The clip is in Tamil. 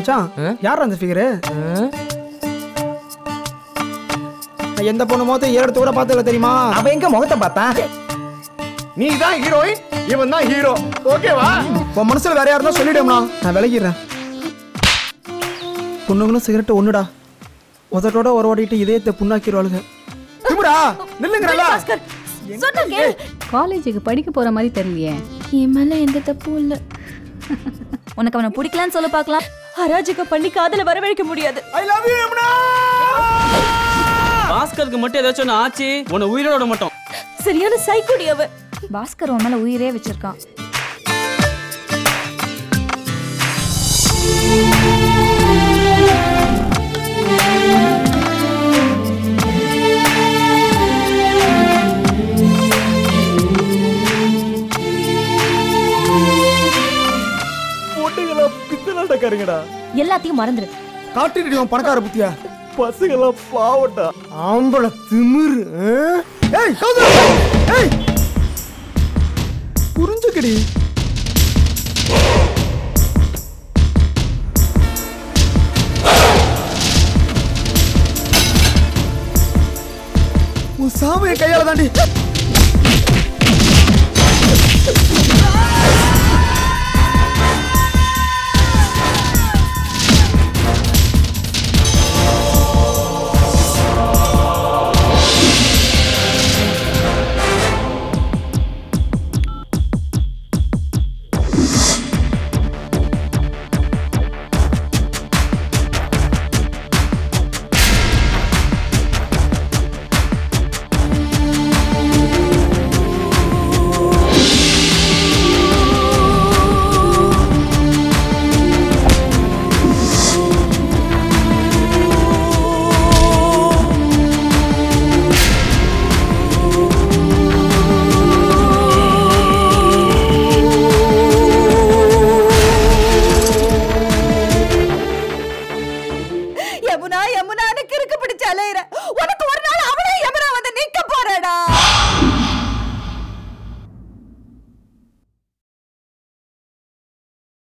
மச்சான் யார் அந்த ஃபிகரு எந்த பொண்ணு முகத்தை ஏறெடுத்து கூட பார்த்ததில்ல தெரியுமா அவன் எங்க முகத்தை பார்த்தான் நீ தான் ஹீரோயின் இவன் தான் ஹீரோ ஓகேவா உன் மனசுல வேற யாருந்தா சொல்லிடும்னா நான் விலகிடுறேன் பொண்ணுங்களும் சிகரெட் ஒண்ணுடா உதட்டோட ஒரு ஓடிட்டு இதயத்தை புண்ணாக்கிடுவாளுங்க திமுடா நில்லுங்கறல சொன்னா கேளு காலேஜுக்கு படிக்க போற மாதிரி தெரியலையே என் மேல எந்த தப்பும் இல்ல உனக்கு அவனை பிடிக்கலான்னு சொல்ல பார்க்கலாம் அராஜகம் பண்ணி காதல வரவழைக்க முடியாது ஐ லவ் யூ யமுனா பாஸ்கருக்கு மட்டும் ஏதாச்சும் ஒன்று ஆச்சு உன்னை உயிரோட விட மாட்டோம் சரியான சைக்கோடி அவ பாஸ்கர் உன் மேல உயிரே வச்சிருக்கான் பொண்ணுங்களா பித்தலாட்டக்காரங்கடா எல்லாத்தையும் மறந்துரு காட்டிட்டு உன் பணக்கார புத்தியா பசங்களா பாவட்டா ஆம்பளை திமிரு ஆ? ஏய் கௌதம் ஏய் புரிஞ்சுக்கடி உன் சாமியை கையால தாண்டி